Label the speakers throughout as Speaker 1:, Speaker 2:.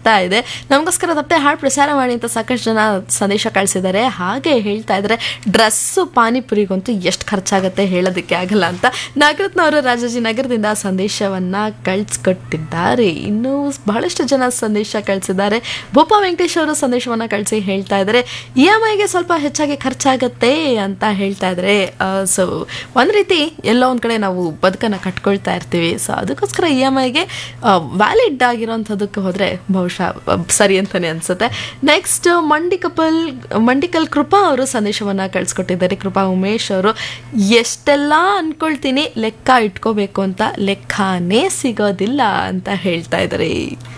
Speaker 1: ಆಗ್ತಾ ಇದೆ ನಮಗೋಸ್ಕರ ತಪ್ಪೆ ಹಾಡು ಪ್ರಸಾರ ಮಾಡಿ ಅಂತ ಸಾಕಷ್ಟು ಜನ ಸಂದೇಶ ಕಳಿಸಿದ್ದಾರೆ ಹಾಗೆ ಹೇಳ್ತಾ ಇದ್ದಾರೆ ಡ್ರೆಸ್ಸು ಪಾನಿಪುರಿಗಂತೂ ಎಷ್ಟು ಖರ್ಚಾಗುತ್ತೆ ಹೇಳೋದಕ್ಕೆ ಆಗಲ್ಲ ಅಂತ ನಾಗರತ್ನವರು ರಾಜಾಜಿ ನಗರದಿಂದ ಸಂದೇಶವನ್ನ ಕಳಿಸ್ಕೊಟ್ಟಿದ್ದಾರೆ ಇನ್ನು ಬಹಳಷ್ಟು ಜನ ಸಂದೇಶ ಕಳಿಸಿದ್ದಾರೆ ಭೂಪ ವೆಂಕಟೇಶ್ ಅವರು ಸಂದೇಶವನ್ನ ಕಳಿಸಿ ಹೇಳ್ತಾ ಇದ್ದಾರೆ ಇ ಎಮ್ ಐಗೆ ಸ್ವಲ್ಪ ಹೆಚ್ಚಾಗಿ ಖರ್ಚಾಗತ್ತೆ ಅಂತ ಹೇಳ್ತಾ ಇದ್ದಾರೆ ಸೊ ಒಂದ್ ರೀತಿ ಎಲ್ಲೋ ಒಂದ್ ಕಡೆ ನಾವು ಬದುಕನ್ನ ಕಟ್ಕೊಳ್ತಾ ಇರ್ತೀವಿ ಸೊ ಅದಕ್ಕೋಸ್ಕರ ಇ ಎಮ್ ಐಗೆ ವ್ಯಾಲಿಡ್ ಆಗಿರೋಂಥದ್ದಕ್ಕೆ ಹೋದ್ರೆ ಬಹುಶಃ ಅಹ್, ಸರಿ ಅಂತಾನೆ ಅನ್ಸುತ್ತೆ ನೆಕ್ಸ್ಟ್ ಮಂಡಿ ಕಪಲ್ ಮಂಡಿಕಲ್ ಕೃಪಾ ಅವರು ಸಂದೇಶವನ್ನ ಕಳಿಸ್ಕೊಟ್ಟಿದ್ದಾರೆ ಕೃಪಾ ಉಮೇಶ್ ಅವರು ಎಷ್ಟೆಲ್ಲ ಅನ್ಕೊಳ್ತೀನಿ ಲೆಕ್ಕ ಇಟ್ಕೋಬೇಕು ಅಂತ ಲೆಕ್ಕನೇ ಸಿಗೋದಿಲ್ಲ ಅಂತ ಹೇಳ್ತಾ ಇದ್ದಾರೆ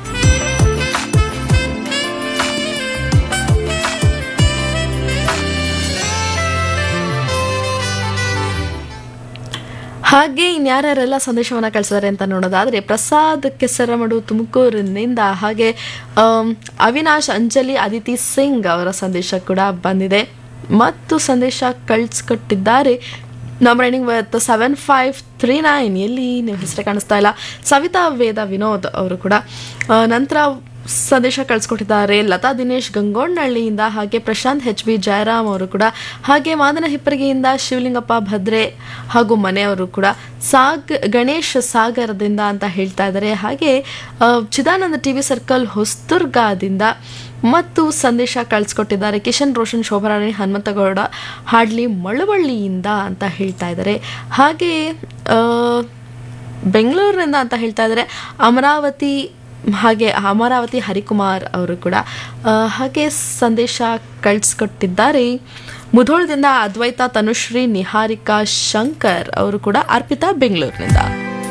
Speaker 1: ಹಾಗೆ ಇನ್ಯಾರ್ಯಾರೆಲ್ಲ ಸಂದೇಶವನ್ನ ಕಳಿಸಿದ್ದಾರೆ ಅಂತ ನೋಡೋದಾದ್ರೆ ಪ್ರಸಾದ್ ಕೆಸರಮಡು ತುಮಕೂರಿನಿಂದ ಹಾಗೆ ಆಮ್, ಅವಿನಾಶ್ ಅಂಜಲಿ ಅದಿತಿ ಸಿಂಗ್ ಅವರ ಸಂದೇಶ ಕೂಡ ಬಂದಿದೆ ಮತ್ತು ಸಂದೇಶ ಕಳಿಸ್ಕೊಟ್ಟಿದ್ದಾರೆ ನಮ್ಮ raining with seven five three nine ಎಲ್ಲಿ ನೀವು ಹೆಸರೇ ಕಾಣಿಸ್ತಾ ಇಲ್ಲ ಸವಿತಾ ವೇದ ವಿನೋದ್ ಅವರು ಕೂಡ ಆ, ನಂತರ ಸಂದೇಶ ಕಳಿಸ್ಕೊಟ್ಟಿದ್ದಾರೆ ಲತಾ ದಿನೇಶ್ ಗಂಗೋಡ್ನಹಳ್ಳಿಯಿಂದ ಹಾಗೆ ಪ್ರಶಾಂತ್ ಎಚ್ ಬಿ ಜಯರಾಮ್ ಅವರು ಕೂಡ ಹಾಗೆ ಮಾದನ ಹಿಪ್ಪರಿಗೆಯಿಂದ ಶಿವಲಿಂಗಪ್ಪ ಭದ್ರೆ ಹಾಗೂ ಮನೆಯವರು ಕೂಡ ಸಾಗ್ ಗಣೇಶ್ ಸಾಗರದಿಂದ ಅಂತ ಹೇಳ್ತಾ ಇದ್ದಾರೆ ಹಾಗೆ ಆ, ಚಿದಾನಂದ ಟಿವಿ ಸರ್ಕಲ್ ಹೊಸ್ತುರ್ಗಾದಿಂದ ಮತ್ತು ಸಂದೇಶ ಕಳಿಸ್ಕೊಟ್ಟಿದ್ದಾರೆ ಕಿಶನ್ ರೋಷನ್ ಶೋಭರಾಣಿ ಹನುಮಂತಗೌಡ ಹಾಡ್ಲಿ ಮಳವಳ್ಳಿಯಿಂದ ಅಂತ ಹೇಳ್ತಾ ಇದ್ದಾರೆ ಹಾಗೆ ಆ, ಬೆಂಗಳೂರಿನಿಂದ ಅಂತ ಹೇಳ್ತಾ ಇದ್ದಾರೆ ಅಮರಾವತಿ ಹಾಗೆ ಅಮರಾವತಿ ಹರಿಕುಮಾರ್ ಅವರು ಕೂಡ ಆ, ಹಾಗೆ ಸಂದೇಶ ಕಳಿಸ್ಕೊಟ್ಟಿದ್ದಾರೆ ಮುಧೋಳದಿಂದ ಅದ್ವೈತ ತನುಶ್ರೀ ನಿಹಾರಿಕಾ ಶಂಕರ್ ಅವರು ಕೂಡ ಅರ್ಪಿತಾ ಬೆಂಗಳೂರಿನಿಂದ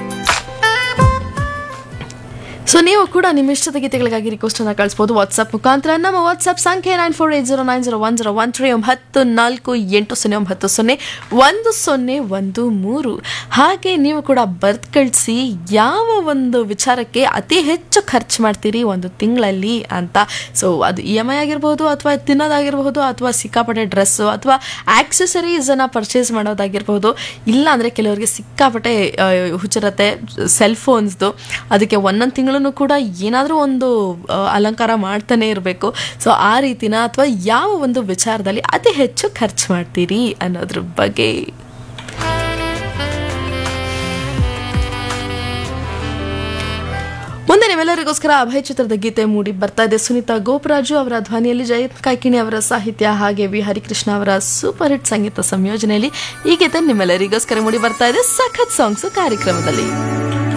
Speaker 1: ಸೊ ನೀವು ಕೂಡ ನಿಮ್ಮ ಇಷ್ಟದ ಗೀತೆಗಳಿಗಾಗಿ ರಿಕ್ವೆಸ್ಟ್ ಅನ್ನ ಕಳಿಸಬಹುದು ವಾಟ್ಸ್ಆಪ್ ಮುಖಾಂತರ ನಮ್ಮ ವಾಟ್ಸ್ಆಪ್ ಸಂಖ್ಯೆ nine four eight zero nine zero one zero one three ಒಂಬತ್ತು ನಾಲ್ಕು ಎಂಟು ಸೊನ್ನೆ ಒಂಬತ್ತು ಸೊನ್ನೆ ಒಂದು ಸೊನ್ನೆ ಒಂದು ಮೂರು ಹಾಗೆ ನೀವು ಕೂಡ ಬರ್ತ್ ಕಳಿಸಿ ಯಾವ ಒಂದು ವಿಚಾರಕ್ಕೆ ಅತಿ ಹೆಚ್ಚು ಖರ್ಚು ಮಾಡ್ತೀರಿ ಒಂದು ತಿಂಗಳಲ್ಲಿ ಅಂತ ಸೊ ಅದು ಇ ಎಮ್ ಐ ಆಗಿರ್ಬೋದು ಅಥವಾ ತಿನ್ನೋದಾಗಿರ್ಬೋದು ಅಥವಾ ಸಿಕ್ಕಾಪಟ್ಟೆ ಡ್ರೆಸ್ಸು ಅಥವಾ ಆಕ್ಸೆಸರೀಸ್ ಅನ್ನ ಪರ್ಚೇಸ್ ಮಾಡೋದಾಗಿರ್ಬೋದು ಇಲ್ಲ ಅಂದ್ರೆ ಕೆಲವರಿಗೆ ಸಿಕ್ಕಾಪಟ್ಟೆ ಆ, ಹುಚ್ಚಿರತ್ತೆ ಸೆಲ್ ಫೋನ್ಸ್ದು ಅದಕ್ಕೆ ಒಂದೊಂದು ತಿಂಗಳು ಕೂಡ ಏನಾದರೂ ಒಂದು ಆ, ಅಲಂಕಾರ ಮಾಡ್ತಾನೆ ಇರಬೇಕು ಸೊ ಆ ರೀತಿನ ಅಥವಾ ಯಾವ ಒಂದು ವಿಚಾರದಲ್ಲಿ ಅತಿ ಹೆಚ್ಚು ಖರ್ಚು ಮಾಡ್ತೀರಿ ಅನ್ನೋದ್ರ ಬಗ್ಗೆ ಮುಂದೆ ನಿಮ್ಮೆಲ್ಲರಿಗೋಸ್ಕರ ಅಭಯ ಚಿತ್ರದ ಗೀತೆ ಮೂಡಿ ಬರ್ತಾ ಇದೆ ಸುನೀತಾ ಗೋಪರಾಜು ಅವರ ಧ್ವನಿಯಲ್ಲಿ ಜಯಂತ್ ಕಾಯ್ಕಿಣಿ ಅವರ ಸಾಹಿತ್ಯ ಹಾಗೆ ವಿ ಹರಿಕೃಷ್ಣ ಅವರ ಸೂಪರ್ ಹಿಟ್ ಸಂಗೀತ ಸಂಯೋಜನೆಯಲ್ಲಿ ಈ ಗೀತೆ ನಿಮ್ಮೆಲ್ಲರಿಗೋಸ್ಕರ ಮೂಡಿ ಬರ್ತಾ ಇದೆ ಸಖತ್ ಸಾಂಗ್ಸ್ ಕಾರ್ಯಕ್ರಮದಲ್ಲಿ